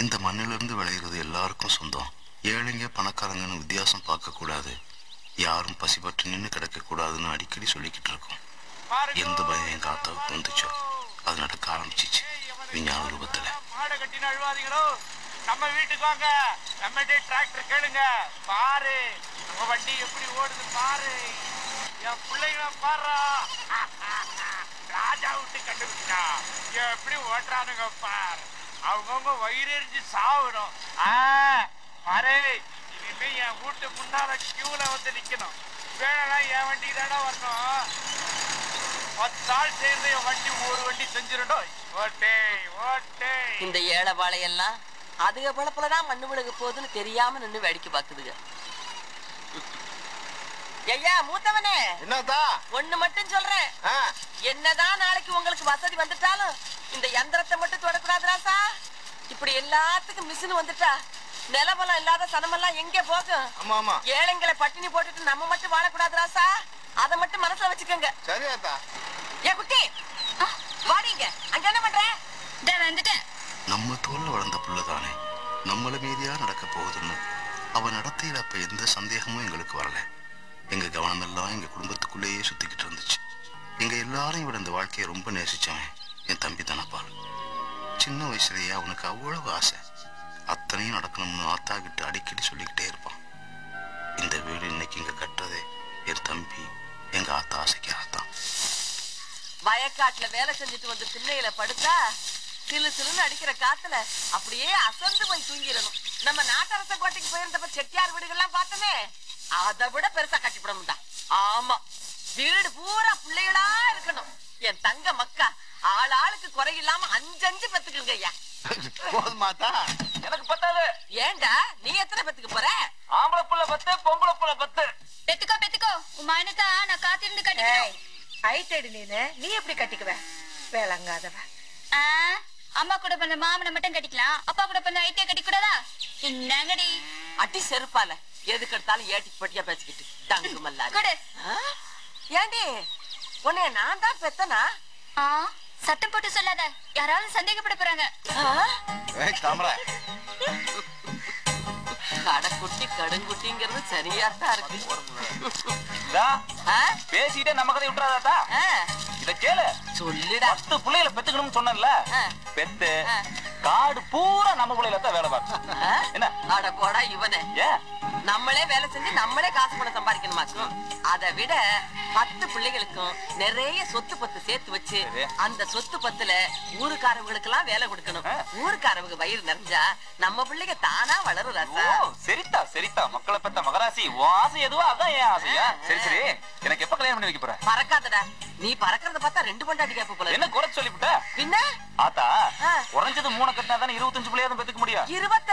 இந்த மண்ணிலிருந்து விளையிறது எல்லாருக்கும் சொந்தம் ஏழைங்க பணக்காரங்கன்னு வித்தியாசம் பார்க்க கூடாது யாரும் பசிபட்டு நின்று கிடக்க கூடாதுன்னு அடிக்கடி சொல்லிக்கிட்டு இருக்கோம் எந்த பயம் எங்க ஆத்தாவுக்கு வந்துச்சோ அது நடக்க ஆரம்பிச்சிச்சு விஞ்ஞான ரூபத்துல மாடை கட்டின அழுவாதீங்களோ நம்ம வீட்டுக்கு வாங்க நம்மகிட்ட டிராக்டர் கேளுங்க பாரு உங்க வண்டி எப்படி ஓடுது பாரு என் பிள்ளைங்கள பாரு ராஜா விட்டு கண்டுபிடிச்சா எப்படி ஓட்டுறானுங்க பார் அவங்கவுங்க வயிறு எரிஞ்சு சாவணும் ஆ, பாரு இனிமே என் வீட்டு முன்னால கியூல வந்து நிக்கணும் வேணா என் வண்டி தானே வரணும் பத்து ஆள் சேர்ந்து என் வண்டி ஒரு வண்டி செஞ்சிடணும் ஓட்டே ஓட்டே இந்த ஏழை வாழையெல்லாம் அதுக பழப்புலதான் மண்ணு விழுக போகுதுன்னு தெரியாம நின்னு வேடிக்கை பாக்குதுங்க ஐயா மூத்தவனே என்னத்தா ஒண்ணு மட்டும் சொல்றேன் ஆ, என்னதான் நாளைக்கு உங்களுக்கு வசதி வந்துட்டாலும் இந்த யந்திரத்தை மட்டும் தொடக்கூடாது ராசா இப்படி எல்லாத்துக்கும் மிஷின் வந்துட்டா நிலவலம் இல்லாத சனமெல்லாம் எங்க போகும் ஆமா ஆமா ஏழைங்களை பட்டினி போட்டுட்டு நம்ம மட்டும் வாழக்கூடாது ராசா அதை மட்டும் மனசுல வச்சுக்கோங்க சரியாத்தா ஏ குட்டி ஆ, வாடிங்க அங்க என்ன பண்ற வந்துட்டேன் நம்ம தோல்ல வளர்ந்த புள்ளதானே நம்மள மீதியா நடக்க போகுதுன்னு அவ நடத்தையில அப்ப எந்த சந்தேகமும் எங்களுக்கு வரல எங்க கவனம் எல்லாம் எங்க குடும்பத்துக்குள்ளேயே சுத்திக்கிட்டு இருந்துச்சு எங்க எல்லாரையும் விட இந்த வாழ்க்கையை ரொம்ப நேசிச்சவன் என் தம்பி தனப்பால் சின்ன வயசுலயே அவனுக்கு அவ்வளவு ஆசை அத்தனையும் நடக்கணும்னு ஆத்தா கிட்ட அடிக்கடி சொல்லிக்கிட்டே இருப்பான் இந்த வீடு இன்னைக்கு இங்க கட்டுறதே என் தம்பி எங்க ஆத்தா ஆசைக்காகத்தான் வயக்காட்டுல வேலை செஞ்சுட்டு வந்து திண்ணையில படுத்தா சிலு சிலுன்னு அடிக்கிற காத்துல அப்படியே அசந்து போய் தூங்கிடணும் நம்ம நாட்டரச கோட்டைக்கு போயிருந்தப்ப செட்டியார் வீடுகள்லாம் பார்த்தோமே அதை விட பெருசா கட்டிவிட முடியா ஆமா வீடு பூரா பிள்ளைகளா இருக்கணும் என் தங்க மக்கா ஆள் ஆளுக்கு குறையில்லாம அஞ்சு அஞ்சு பெத்துக்குங்க ஐயா போதுமாத்தா எனக்கு பத்தாது ஏண்டா நீ எத்தனை பெத்துக்கு போற ஆம்பளை புள்ள பத்து பொம்பளை புள்ள பத்து பெத்துக்கோ பெத்துக்கோ உன் மகனுக்கா நான் காத்திருந்து கட்டிக்கிறேன் ஐட்டடி நீனு நீ எப்படி கட்டிக்குவ வேளங்காதவ ஆ, அம்மா கூட பிறந்த மாமனை மட்டும் கட்டிக்கலாம் அப்பா கூட பிறந்த ஐத்திய கட்டி கூடாதா என்னங்கடி அடி செருப்பால எதுக்கு எடுத்தாலும் ஏட்டிக்கு பட்டியா பேசிக்கிட்டு டங்கு மல்லாரி கொடு ஆ? ஏண்டி உன்னைய நான் தான் பெத்தனா ஆ சத்தம் போட்டு சொல்லாத யாராவது சந்தேகப்பட போறாங்க ஆ? ஏய் தாமரை கடைக்குட்டி கடுங்குட்டிங்கிறது சரியா தான் இருக்கு ஆ? பேசிட்டே நம்ம கதை விட்டுறாதா ஆ, இத கேளு சொல்லுடா பத்து புள்ளைகளை பெத்துக்கணும்னு சொன்னேன்ல ஆ. பெத்து ஆ. காடு பூரா நம்ம புள்ளையில தான் வேலை பார்க்கும் ஆ? என்ன அட போடா இவனே ஏன் நம்மளே வேலை செஞ்சு நம்மளே காசு பணம் சம்பாதிக்கணுமாக்கும் அதை விட பத்து பிள்ளைகளுக்கும் நிறைய சொத்து பத்து சேர்த்து வச்சு சரி. அந்த சொத்து பத்துல ஊருக்காரவங்களுக்கு எல்லாம் வேலை கொடுக்கணும் ஆ. ஊருக்காரவங்க வயிறு நிறைஞ்சா நம்ம பிள்ளைங்க தானா வளரும் ஓ ரசா சரித்தா சரித்தா மக்களை பெத்த மகராசி உன் ஆசை எதுவோ அதான் என் ஆசையா சரி சரி எனக்கு எப்ப கல்யாணம் பண்ணி வைக்க போற பறக்காதடா நீ பறக்கறத பார்த்தா ரெண்டு பண்டாட்டி கேப்ப போல என்ன குறை சொல்லிவிட்ட பின்ன ஆத்தா ஆ. குறைஞ்சது மூணு கட்டினா தானே இருபத்தஞ்சு பிள்ளையாவது பெத்துக்க முடியும் இருபத்தி